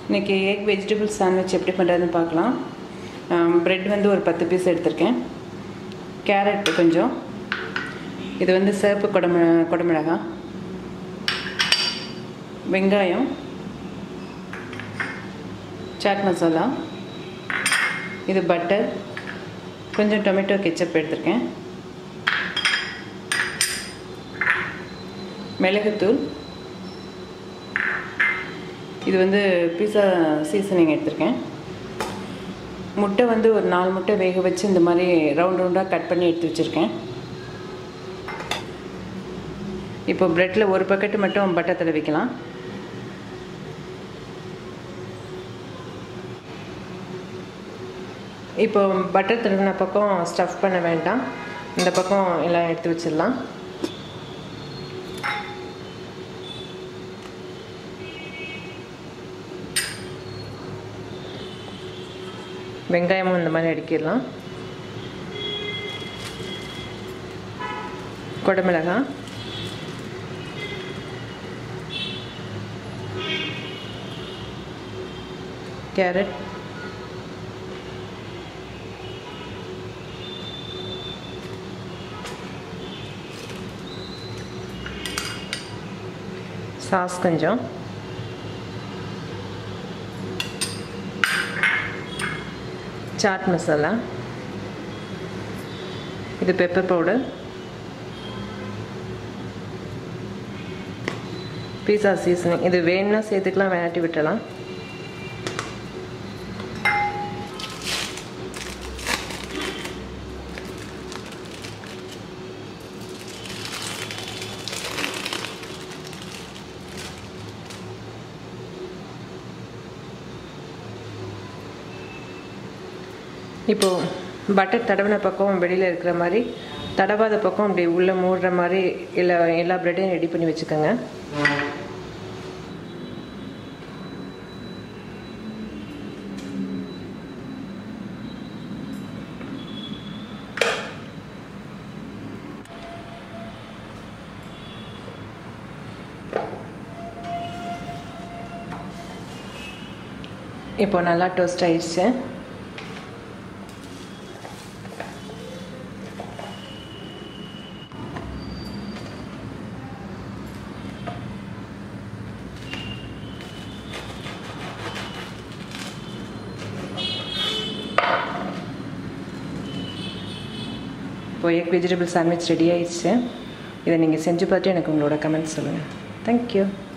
இன்றைக்கி egg vegetable sandwich எப்படி பண்ணுறதுன்னு பார்க்கலாம் ப்ரெட் வந்து ஒரு பத்து பீஸ் எடுத்திருக்கேன் கேரட் கொஞ்சம் இது வந்து சிவப்பு குடமி குடமிளகா வெங்காயம் சாட் மசாலா இது பட்டர் கொஞ்சம் டொமேட்டோ கெச்சப் எடுத்திருக்கேன் மிளகுத்தூள் இது வந்து பீஸா சீசனிங் எடுத்திருக்கேன் முட்டை வந்து ஒரு நாலு முட்டை வேக வச்சு இந்த மாதிரி ரவுண்ட் ரவுண்டாக கட் பண்ணி எடுத்து வச்சுருக்கேன் இப்போ ப்ரெட்டில் ஒரு பக்கெட்டு மட்டும் பட்டர் தடவிக்கலாம் இப்போ பட்டர் தடவின பக்கம் ஸ்டஃப் பண்ண வேண்டாம் இந்த பக்கம் எல்லாம் எடுத்து வச்சிடலாம் வெங்காயமும் இந்த மாதிரி அடிக்கிடலாம் குடமிளகாய் கேரட் சாஸ் கொஞ்சம் சாட் மசாலா இது பெப்பர் பவுடர் பீஸா சீசனிங் இது வேணும்னா சேர்த்துக்கலாம் வேணாட்டி விட்டலாம் இப்போது பட்டர் தடவின பக்கம் வெளியில் இருக்கிற மாதிரி தடவாத பக்கம் அப்படி உள்ளே மூடுற மாதிரி இல்லை எல்லா ப்ரெட்டையும் ரெடி பண்ணி வச்சுக்கோங்க இப்போ நல்லா டோஸ்ட் ஆயிடுச்சு இப்போ எக் வெஜிடபிள் சாண்ட்விச் ரெடி ஆயிடுச்சு இதை நீங்கள் செஞ்சு பார்த்து எனக்கு உங்களோட கமெண்ட்ஸ் சொல்லுங்கள் தேங்க்யூ